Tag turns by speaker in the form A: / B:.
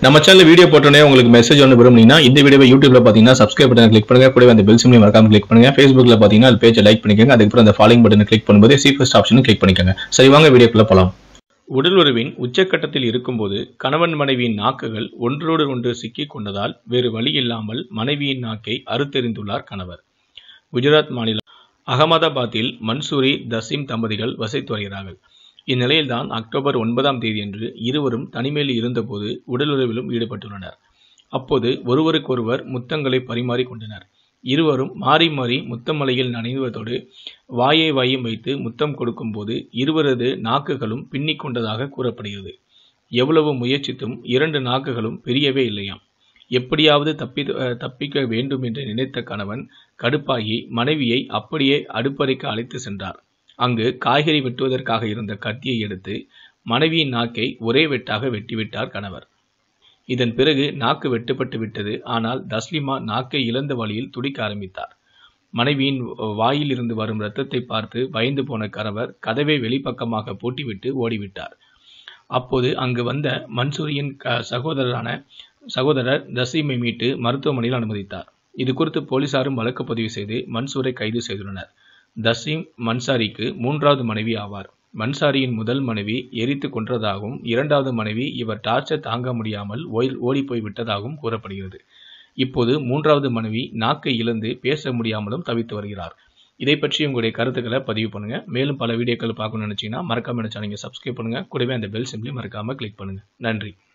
A: நம்ம channel video போட்டோன்னே உங்களுக்கு மெசேஜ் ஒன்று விரும்புனீங்கன்னா இந்த வீடியோவை யூடியூப்ல பார்த்தீங்கன்னா சப்ஸ்கிரைப் பட்டன் கிளிக் பண்ணுங்க கூடவே அந்த பெல் சிம்லையும் மறக்காம கிளிக் பண்ணுங்க ஃபேஸ்புக்ல பார்த்தீங்கன்னா அது பேஜை லைக் பண்ணிக்கோங்க அதுக்கப்புறம் அந்த ஃபாலோயிங் பட்டனை கிளிக் பண்ணும்போது சி ஃபர்ஸ்ட் ஆப்ஷனும் கிளிக் பண்ணிக்கோங்க சரி வாங்க வீடியோக்குள்ள போலாம் உடல் உறவின் உச்சக்கட்டத்தில் இருக்கும்போது கணவன் மனைவியின் நாக்குகள் ஒன்றோடு ஒன்று சிக்கிக் கொண்டதால் வேறு வழி இல்லாமல் மனைவியின் நாக்கை அறுத்தெறிந்துள்ளார் கணவர் குஜராத் மாநிலம் அகமதாபாத்தில் மன்சூரி தசீம் தம்பதிகள் வசித்து வருகிறார்கள் இந்நிலையில்தான் அக்டோபர் ஒன்பதாம் தேதியன்று இருவரும் தனிமையில் இருந்தபோது உடலுறவிலும் ஈடுபட்டுள்ளனர் அப்போது ஒருவருக்கொருவர் முத்தங்களை பரிமாறிக் கொண்டனர் இருவரும் மாறி மாறி முத்தமலையில் நனைவதோடு வாயை வாயும் வைத்து முத்தம் கொடுக்கும்போது இருவரது நாக்குகளும் பின்னிக் கொண்டதாக கூறப்படுகிறது எவ்வளவு முயற்சித்தும் இரண்டு நாக்குகளும் பிரியவே இல்லையாம் எப்படியாவது தப்பி அஹ், தப்பிக்க வேண்டும் என்று நினைத்த கணவன் கடுப்பாகி மனைவியை அப்படியே அடுப்பறைக்கு அழைத்து சென்றார் அங்கு காய்கறி வெட்டுவதற்காக இருந்த கத்தியை எடுத்து மனைவியின் நாக்கை ஒரே வெட்டாக வெட்டிவிட்டார் கணவர் இதன் பிறகு நாக்கு வெட்டுப்பட்டு விட்டது ஆனால் தஸ்லிமா நாக்கை இழந்த வழியில் துடிக்க ஆரம்பித்தார் மனைவியின் வாயில் இருந்து வரும் இரத்தத்தை பார்த்து பயந்து போன கணவர் கதவை வெளிப்பக்கமாக பூட்டிவிட்டு ஓடிவிட்டார் அப்போது அங்கு வந்த மன்சூரியின் க- சகோதரரான சகோதரர் தசீமை மீட்டு மருத்துவமனையில் அனுமதித்தார் இது குறித்து போலீசாரும் வழக்கு பதிவு செய்து மன்சூரை கைது செய்துள்ளனர் தசீம் மன்சாரிக்கு மூன்றாவது மனைவி ஆவார் மன்சாரியின் முதல் மனைவி எரித்து கொன்றதாகவும் இரண்டாவது மனைவி இவர் டார்ச்சர் தாங்க முடியாமல் ஓய் ஓடிப்போய் விட்டதாகவும் கூறப்படுகிறது இப்போது மூன்றாவது மனைவி நாக்கை இழந்து பேச முடியாமலும் தவித்து வருகிறார் இதை பற்றி உங்களுடைய கருத்துக்களை பதிவு பண்ணுங்க மேலும் பல வீடியோக்கள் பார்க்கணும்னு நினைச்சீங்கன்னா மறக்காம நினைச்சா நீங்க சப்ஸ்கிரைப் பண்ணுங்க கூடவே அந்த பெல் சிம்லையும் மறக்காம கிளிக் பண்ணுங்க நன்றி